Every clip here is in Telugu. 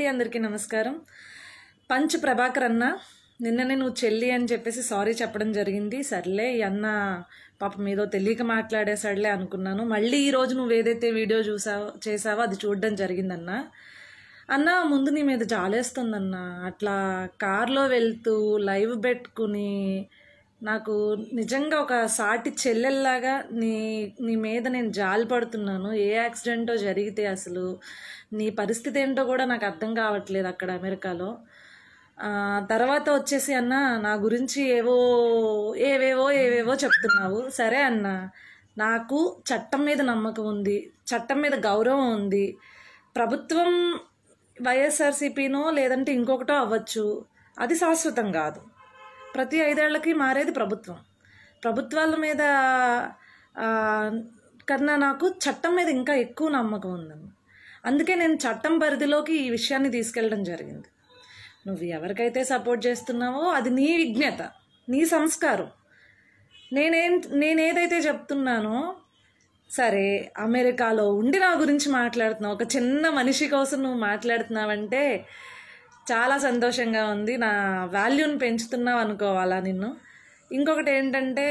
అండి అందరికీ నమస్కారం పంచ్ ప్రభాకర్ అన్న నిన్ననే నువ్వు చెల్లి అని చెప్పేసి సారీ చెప్పడం జరిగింది సర్లే ఈ అన్న పాపం ఏదో తెలియక మాట్లాడేసాడులే అనుకున్నాను మళ్ళీ ఈ రోజు నువ్వు ఏదైతే వీడియో చూసావో చేసావో అది చూడడం జరిగిందన్న అన్న ముందు నీ మీద జాలేస్తుందన్న అట్లా కార్లో వెళ్తూ లైవ్ పెట్టుకుని నాకు నిజంగా ఒక సాటి చెల్లెల్లాగా నీ నీ మీద నేను జాలి పడుతున్నాను ఏ యాక్సిడెంటో జరిగితే అసలు నీ పరిస్థితి ఏంటో కూడా నాకు అర్థం కావట్లేదు అక్కడ అమెరికాలో ఆ, తర్వాత వచ్చేసి అన్న నా గురించి ఏవో ఏవేవో ఏవేవో చెప్తున్నావు సరే అన్న నాకు చట్టం మీద నమ్మకం ఉంది చట్టం మీద గౌరవం ఉంది ప్రభుత్వం వైఎస్ఆర్సీపీనో లేదంటే ఇంకొకటో అవ్వచ్చు అది శాశ్వతం కాదు ప్రతి ఐదేళ్లకి మారేది ప్రభుత్వం ప్రభుత్వాల మీద ఆ, కన్నా నాకు చట్టం మీద ఇంకా ఎక్కువ నమ్మకం ఉందన్న అందుకే నేను చట్టం పరిధిలోకి ఈ విషయాన్ని తీసుకెళ్ళడం జరిగింది నువ్వు ఎవరికైతే సపోర్ట్ చేస్తున్నావో అది నీ విజ్ఞత నీ సంస్కారం నేనేం నేనేదైతే చెప్తున్నానో సరే అమెరికాలో ఉండి నా గురించి మాట్లాడుతున్నావు ఒక చిన్న మనిషి కోసం నువ్వు మాట్లాడుతున్నావంటే చాలా సంతోషంగా ఉంది నా వాల్యూని పెంచుతున్నావు అనుకోవాలా నిన్ను ఇంకొకటి ఏంటంటే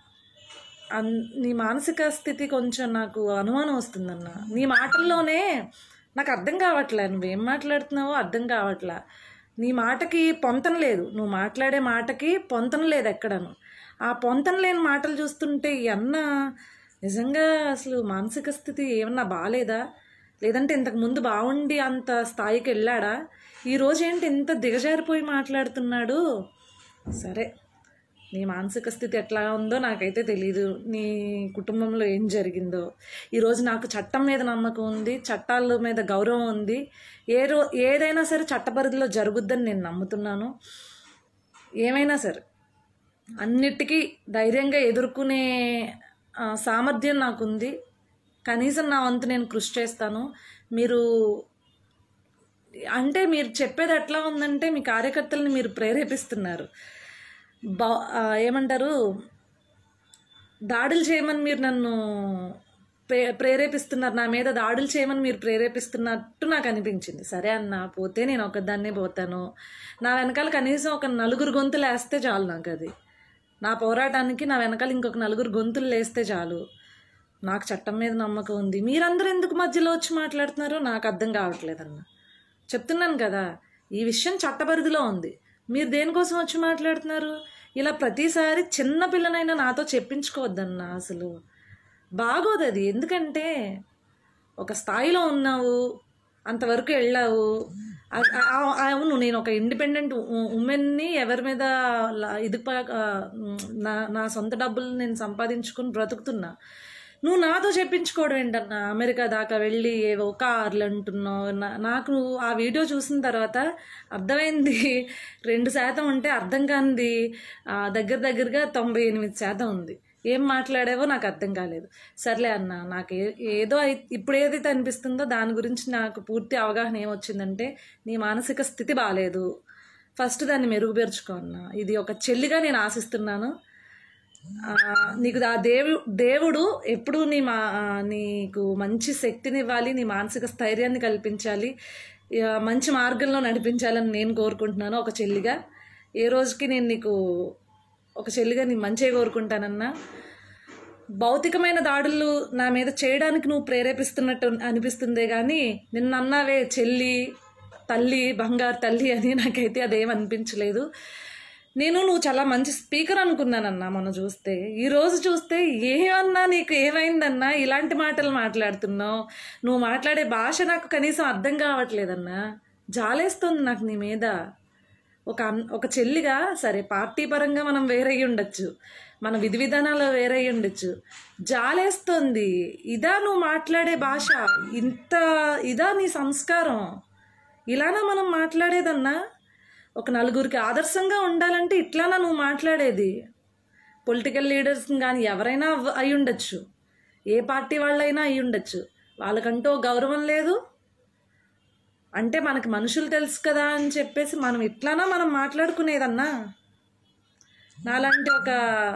అన్ నీ మానసిక స్థితి కొంచెం నాకు అనుమానం వస్తుందన్న నీ మాటల్లోనే నాకు అర్థం కావట్లే నువ్వేం మాట్లాడుతున్నావో అర్థం కావట్లే నీ మాటకి పొంతన లేదు నువ్వు మాట్లాడే మాటకి పొంతన లేదు ఎక్కడను ఆ పొంతన లేని మాటలు చూస్తుంటే ఈ అన్న నిజంగా అసలు మానసిక స్థితి ఏమన్నా బాగాలేదా లేదంటే ఇంతకు ముందు బాగుండి అంత స్థాయికి వెళ్ళాడా ఈ రోజు ఏంటి ఇంత దిగజారిపోయి మాట్లాడుతున్నాడు సరే నీ మానసిక స్థితి ఎట్లా ఉందో నాకైతే తెలీదు నీ కుటుంబంలో ఏం జరిగిందో ఈరోజు నాకు చట్టం మీద నమ్మకం ఉంది చట్టాల మీద గౌరవం ఉంది ఏ రో ఏదైనా సరే చట్టపరిధిలో జరుగుద్దని నేను నమ్ముతున్నాను ఏమైనా సరే అన్నిటికీ ధైర్యంగా ఎదుర్కొనే ఆ, సామర్థ్యం నాకుంది కనీసం నా వంతు నేను కృషి చేస్తాను మీరు అంటే మీరు చెప్పేది ఎట్లా ఉందంటే మీ కార్యకర్తల్ని మీరు ప్రేరేపిస్తున్నారు బా ఆ, ఏమంటారు దాడులు చేయమని మీరు నన్ను ప్రే ప్రేరేపిస్తున్నారు నా మీద దాడులు చేయమని మీరు ప్రేరేపిస్తున్నట్టు నాకు అనిపించింది సరే అన్న పోతే నేను ఒకదాన్నే పోతాను నా వెనకాల కనీసం ఒక నలుగురు గొంతులు వేస్తే చాలు నాకు అది నా పోరాటానికి నా వెనకాల ఇంకొక నలుగురు గొంతులు లేస్తే చాలు నాకు చట్టం మీద నమ్మకం ఉంది మీరందరూ ఎందుకు మధ్యలో వచ్చి మాట్లాడుతున్నారో నాకు అర్థం కావట్లేదన్న చెప్తున్నాను కదా ఈ విషయం చట్టపరిధిలో ఉంది మీరు దేనికోసం వచ్చి మాట్లాడుతున్నారు ఇలా ప్రతిసారి చిన్న పిల్లనైనా నాతో చెప్పించుకోవద్దన్న అసలు బాగోదు అది ఎందుకంటే ఒక స్థాయిలో ఉన్నావు అంతవరకు వెళ్ళావు ఆ- ఆ- అవును నేను ఒక ఇండిపెండెంట్ ఉమెన్ని ఎవరి మీద లా- ఇది ప- ఆ, నా నా సొంత డబ్బులు నేను సంపాదించుకుని బ్రతుకుతున్నా నువ్వు నాతో చెప్పించుకోవడం ఏంటన్నా అమెరికా దాకా వెళ్ళి ఏవో కార్లు అంటున్నావు నా- నాకు ఆ వీడియో చూసిన తర్వాత అర్థమైంది రెండు శాతం ఉంటే అర్థం కానిది ఆ, దగ్గర దగ్గరగా తొంభై ఎనిమిది శాతం ఉంది ఏం మాట్లాడావో నాకు అర్థం కాలేదు సర్లే అన్న నాకు ఏ- ఏదో అయి- ఇప్పుడు ఏదైతే అనిపిస్తుందో దాని గురించి నాకు పూర్తి అవగాహన ఏమొచ్చిందంటే నీ మానసిక స్థితి బాగాలేదు ఫస్ట్ దాన్ని మెరుగుపరుచుకో అన్న ఇది ఒక చెల్లిగా నేను ఆశిస్తున్నాను ఆ, నీకు ఆ దేవు దేవుడు ఎప్పుడు నీ మా ఆ, నీకు మంచి శక్తిని ఇవ్వాలి నీ మానసిక స్థైర్యాన్ని కల్పించాలి ఇక మంచి మార్గంలో నడిపించాలని నేను కోరుకుంటున్నాను ఒక చెల్లిగా ఏ రోజుకి నేను నీకు ఒక చెల్లిగా నీ మంచిగా కోరుకుంటానన్నా భౌతికమైన దాడులు నా మీద చేయడానికి నువ్వు ప్రేరేపిస్తున్నట్టు అనిపిస్తుందే కానీ నిన్న అన్నావే చెల్లి తల్లి బంగారు తల్లి అని నాకైతే అదేం అనిపించలేదు నేను నువ్వు చాలా మంచి స్పీకర్ అనుకున్నానన్నా మొన్న చూస్తే ఈ రోజు చూస్తే ఏమన్నా నీకు ఏమైందన్నా ఇలాంటి మాటలు మాట్లాడుతున్నావు నువ్వు మాట్లాడే భాష నాకు కనీసం అర్థం కావట్లేదన్నా జాలేస్తుంది నాకు నీ మీద ఒక అన్ ఒక చెల్లిగా సరే పార్టీ పరంగా మనం వేరయ్యి ఉండొచ్చు మన విధి విధానాలు వేరయ్యి ఉండొచ్చు జాలేస్తుంది ఇదా నువ్వు మాట్లాడే భాష ఇంత ఇదా నీ సంస్కారం ఇలానా మనం మాట్లాడేదన్నా ఒక నలుగురికి ఆదర్శంగా ఉండాలంటే ఇట్లానా నువ్వు మాట్లాడేది పొలిటికల్ లీడర్స్ కానీ ఎవరైనా అవ్వ- అయి ఉండొచ్చు ఏ పార్టీ వాళ్ళైనా అయి ఉండొచ్చు వాళ్ళకంటూ ఓ గౌరవం లేదు అంటే మనకి మనుషులు తెలుసు కదా అని చెప్పేసి మనం ఇట్లానా మనం మాట్లాడుకునేదన్నా నాలాంటి ఒక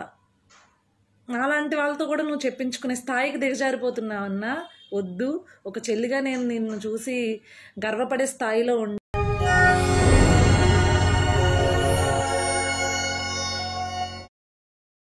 నాలాంటి వాళ్ళతో కూడా నువ్వు చెప్పించుకునే స్థాయికి దిగజారిపోతున్నావన్నా వద్దు ఒక చెల్లిగా నేను నిన్ను చూసి గర్వపడే స్థాయిలో ఉండి